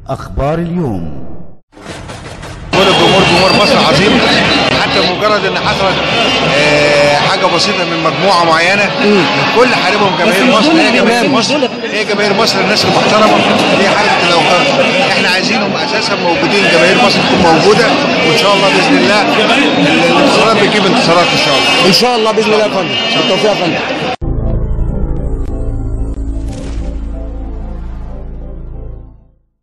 أخبار اليوم كل الجمهور جمهور مصر عظيم حتى مجرد ان حصلت آه، حاجه بسيطه من مجموعه معينه كل حاربهم جماهير مصر هي جماهير مصر هي جماهير مصر الناس المحترمه هي حركه الاوقاف احنا عايزينهم اساسا موجودين جماهير مصر تكون موجوده وان شاء الله باذن الله الانتصارات بتجيب انتصارات ان شاء الله ان شاء الله باذن الله يا فندم بالتوفيق يا فندم